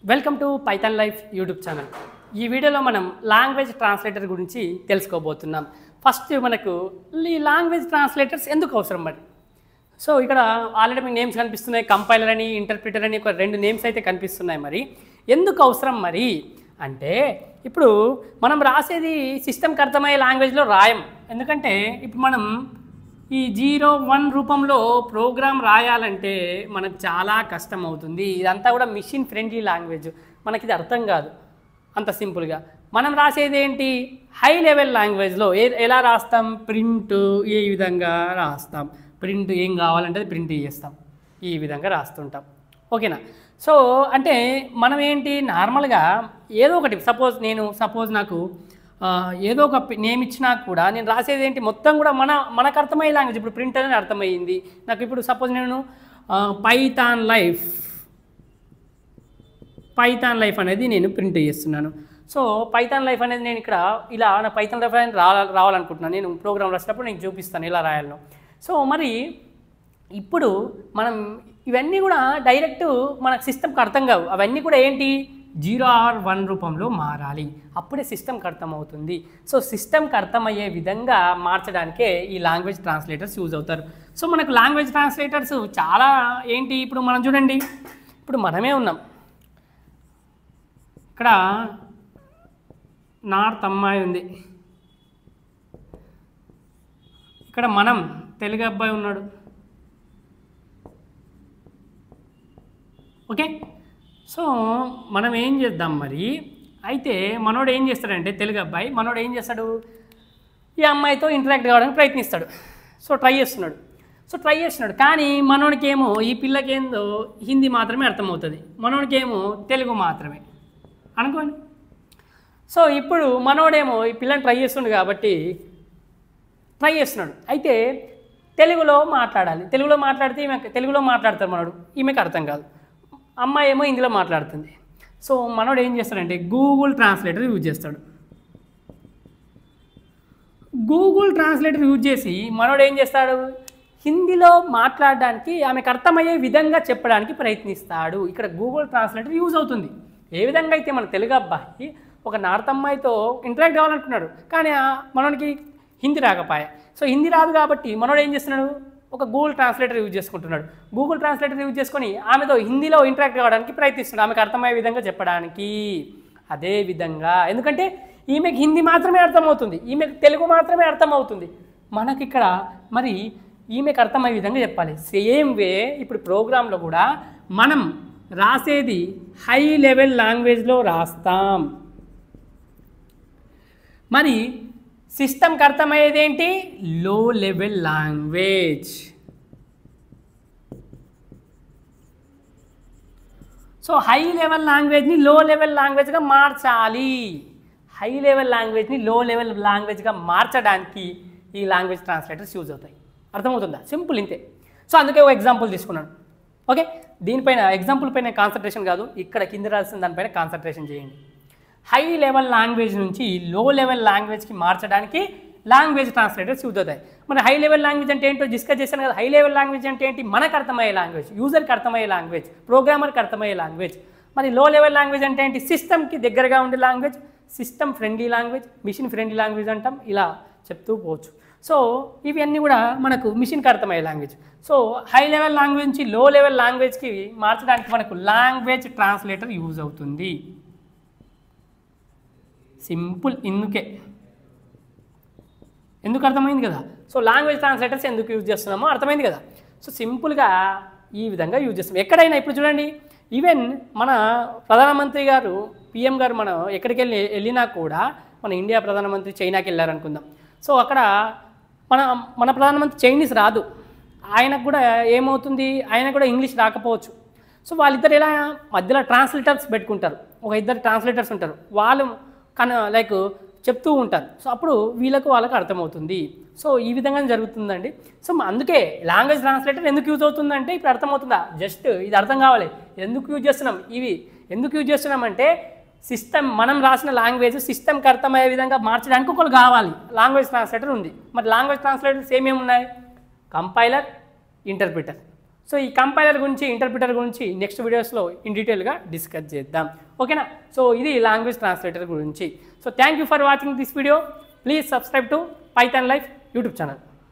welcome to Python life YouTube channel ఈ వీడియోలో మనం లాంగ్వేజ్ ట్రాన్స్లేటర్ గురించి తెలుసుకోబోతున్నాం ఫస్ట్ మనకు ఈ లాంగ్వేజ్ ట్రాన్స్లేటర్స్ ఎందుకు అవసరం మరి సో ఇక్కడ ఆల్రెడీ మీకు నేమ్స్ కనిపిస్తున్నాయి కంపైలర్ అని ఇంటర్ప్రిటర్ అని ఒక రెండు నేమ్స్ అయితే కనిపిస్తున్నాయి మరి ఎందుకు అవసరం మరి అంటే ఇప్పుడు మనం రాసేది సిస్టమ్కి అర్థమయ్యే లాంగ్వేజ్లో రాయం ఎందుకంటే ఇప్పుడు మనం ఈ జీరో వన్ రూపంలో ప్రోగ్రామ్ రాయాలంటే మనకు చాలా కష్టం అవుతుంది ఇదంతా కూడా మిషన్ ఫ్రెండ్లీ లాంగ్వేజ్ మనకి ఇది అర్థం కాదు అంత సింపుల్గా మనం రాసేది ఏంటి హై లెవెల్ లాంగ్వేజ్లో ఏ ఎలా రాస్తాం ప్రింట్ ఏ విధంగా రాస్తాం ప్రింట్ ఏం కావాలంటే అది ప్రింట్ చేస్తాం ఈ విధంగా రాస్తుంటాం ఓకేనా సో అంటే మనం ఏంటి నార్మల్గా ఏదో ఒకటి సపోజ్ నేను సపోజ్ నాకు ఆ, ఏదో ఒక నేమ్ ఇచ్చినా కూడా నేను రాసేది ఏంటి మొత్తం కూడా మన మనకు అర్థమయ్యే లాంగ్వేజ్ ఇప్పుడు ప్రింట్ అనేది అర్థమయ్యింది నాకు ఇప్పుడు సపోజ్ నేను పైథాన్ లైఫ్ పైథాన్ లైఫ్ అనేది నేను ప్రింట్ చేస్తున్నాను సో పైథాన్ లైఫ్ అనేది నేను ఇక్కడ ఇలా నా పైథాన్ లైఫ్ అనేది రా రావాలనుకుంటున్నాను నేను ప్రోగ్రామ్ రాసేటప్పుడు నేను చూపిస్తాను ఎలా రాయాలను సో మరి ఇప్పుడు మనం ఇవన్నీ కూడా డైరెక్ట్ మన సిస్టమ్కి అర్థం కావు అవన్నీ కూడా ఏంటి జీరో ఆర్ వన్ రూపంలో మారాలి అప్పుడే సిస్టమ్కి అర్థమవుతుంది సో సిస్టమ్కి అర్థమయ్యే విధంగా మార్చడానికే ఈ లాంగ్వేజ్ ట్రాన్స్లేటర్స్ యూజ్ అవుతారు సో మనకు లాంగ్వేజ్ ట్రాన్స్లేటర్స్ చాలా ఏంటి ఇప్పుడు మనం చూడండి ఇప్పుడు మనమే ఉన్నాం ఇక్కడ నార్త్ అమ్మాయి ఉంది ఇక్కడ మనం తెలుగు అబ్బాయి ఉన్నాడు ఓకే సో మనం ఏం చేద్దాం మరి అయితే మనోడు ఏం చేస్తాడంటే తెలుగు అబ్బాయి మనోడు ఏం చేస్తాడు ఈ అమ్మాయితో ఇంటరాక్ట్ కావడానికి ప్రయత్నిస్తాడు సో ట్రై చేస్తున్నాడు సో ట్రై చేస్తున్నాడు కానీ మనోడికేమో ఈ పిల్లకేందో హిందీ మాత్రమే అర్థమవుతుంది మనోడికేమో తెలుగు మాత్రమే అనుకోండి సో ఇప్పుడు మనోడేమో ఈ పిల్లని ట్రై చేస్తుండు కాబట్టి ట్రై చేస్తున్నాడు అయితే తెలుగులో మాట్లాడాలి తెలుగులో మాట్లాడితే ఈమె తెలుగులో మాట్లాడతారు మనోడు ఈమెకు అర్థం కాదు అమ్మాయి ఏమో హిందీలో మాట్లాడుతుంది సో మనోడు ఏం చేస్తాడంటే గూగుల్ ట్రాన్స్లేటర్ యూజ్ చేస్తాడు గూగుల్ ట్రాన్స్లేటర్ యూజ్ చేసి మనోడు ఏం చేస్తాడు హిందీలో మాట్లాడడానికి ఆమెకు అర్థమయ్యే విధంగా చెప్పడానికి ప్రయత్నిస్తాడు ఇక్కడ గూగుల్ ట్రాన్స్లేటర్ యూజ్ అవుతుంది ఏ విధంగా అయితే మన తెలుగు అబ్బాయి ఒక నార్త్ అమ్మాయితో ఇంటరాక్ట్ కావాలనుకున్నాడు కానీ ఆ మనోడికి హిందీ రాకపోయా సో హిందీ రాదు కాబట్టి మనోడు ఏం చేస్తున్నాడు ఒక గూగుల్ ట్రాన్స్లేటర్ యూజ్ చేసుకుంటున్నాడు గూగుల్ ట్రాన్స్లేటర్ యూజ్ చేసుకొని ఆమెతో హిందీలో ఇంటరాక్ట్ కావడానికి ప్రయత్నిస్తున్నాడు ఆమెకు అర్థమయ్యే విధంగా చెప్పడానికి అదే విధంగా ఎందుకంటే ఈమెకి హిందీ మాత్రమే అర్థమవుతుంది ఈమెకు తెలుగు మాత్రమే అర్థమవుతుంది మనకి ఇక్కడ మరి ఈమెకు అర్థమయ్యే విధంగా చెప్పాలి సేమ్ వే ఇప్పుడు ప్రోగ్రాంలో కూడా మనం రాసేది హై లెవెల్ లాంగ్వేజ్లో రాస్తాం మరి సిస్టమ్కి అర్థమయ్యేది ఏంటి low level language so high level లాంగ్వేజ్ని లో లెవెల్ లాంగ్వేజ్గా మార్చాలి హై లెవెల్ లాంగ్వేజ్ని లో లెవెల్ లాంగ్వేజ్గా మార్చడానికి ఈ లాంగ్వేజ్ ట్రాన్స్లేటర్స్ యూజ్ అవుతాయి అర్థమవుతుందా సింపుల్ ఇంతే సో అందుకే ఒక ఎగ్జాంపుల్ తీసుకున్నాను ఓకే దీనిపైన ఎగ్జాంపుల్ పైన కాన్సన్ట్రేషన్ కాదు ఇక్కడ కింద రాసిన దానిపైన కాన్సన్ట్రేషన్ చేయండి హై లెవెల్ లాంగ్వేజ్ నుంచి లో లెవెల్ లాంగ్వేజ్కి మార్చడానికి లాంగ్వేజ్ ట్రాన్స్లేటర్స్ యూజ్ అవుతాయి మరి హై లెవెల్ లాంగ్వేజ్ అంటే ఏంటో డిస్కస్ చేశాను కదా హై లెవెల్ లాంగ్వేజ్ అంటే ఏంటి మనకు అర్థమయ్యే లాంగ్వేజ్ యూజర్కి అర్థమయ్యే లాంగ్వేజ్ ప్రోగ్రామర్కి అర్థమయ్యే లాంగ్వేజ్ మరి లో లెవెల్ లాంగ్వేజ్ అంటే ఏంటి సిస్టమ్కి దగ్గరగా ఉండే language system friendly language machine friendly language అంటాం ఇలా చెప్తూ పోవచ్చు సో ఇవన్నీ కూడా మనకు మిషన్కి అర్థమయ్యే language so high level language నుంచి లో లెవెల్ లాంగ్వేజ్కి మార్చడానికి మనకు లాంగ్వేజ్ ట్రాన్స్లేటర్ యూజ్ అవుతుంది సింపుల్ ఇందుకే ఎందుకు అర్థమైంది కదా సో లాంగ్వేజ్ ట్రాన్స్లేటర్స్ ఎందుకు యూజ్ చేస్తున్నామో అర్థమైంది కదా సో సింపుల్గా ఈ విధంగా యూజ్ చేస్తాం ఎక్కడైనా ఇప్పుడు చూడండి ఈవెన్ మన ప్రధానమంత్రి గారు పిఎం గారు మనం ఎక్కడికి వెళ్ళి వెళ్ళినా కూడా మన ఇండియా ప్రధానమంత్రి చైనాకి వెళ్ళారనుకుందాం సో అక్కడ మన మన ప్రధానమంత్రి చైనీస్ రాదు ఆయనకు కూడా ఏమవుతుంది ఆయన కూడా ఇంగ్లీష్ రాకపోవచ్చు సో వాళ్ళిద్దరు ఎలా మధ్యలో ట్రాన్స్లేటర్స్ పెట్టుకుంటారు ఒక ఇద్దరు ట్రాన్స్లేటర్స్ ఉంటారు వాళ్ళు కన లైక్ చెప్తూ ఉంటారు సో అప్పుడు వీళ్ళకు వాళ్ళకు అర్థమవుతుంది సో ఈ విధంగా జరుగుతుందండి సో అందుకే లాంగ్వేజ్ ట్రాన్స్లేటర్ ఎందుకు యూజ్ అవుతుందంటే ఇప్పుడు అర్థమవుతుందా జస్ట్ ఇది అర్థం కావాలి ఎందుకు యూజ్ చేస్తున్నాం ఇవి ఎందుకు యూజ్ చేస్తున్నామంటే సిస్టమ్ మనం రాసిన లాంగ్వేజ్ సిస్టమ్కి అర్థమయ్యే విధంగా మార్చడానికి ఒకరు కావాలి లాంగ్వేజ్ ట్రాన్స్లేటర్ ఉంది మరి లాంగ్వేజ్ ట్రాన్స్లేటర్స్ ఏమేమి ఉన్నాయి కంపైలర్ ఇంటర్ప్రిటర్ సో ఈ కంపైలర్ గురించి ఇంటర్ప్రిటర్ గురించి నెక్స్ట్ వీడియోస్లో ఇన్ డీటెయిల్గా డిస్కస్ చేద్దాం ఓకేనా సో ఇది లాంగ్వేజ్ ట్రాన్స్లేటర్ గురించి so thank you for watching this video please subscribe to Python life YouTube channel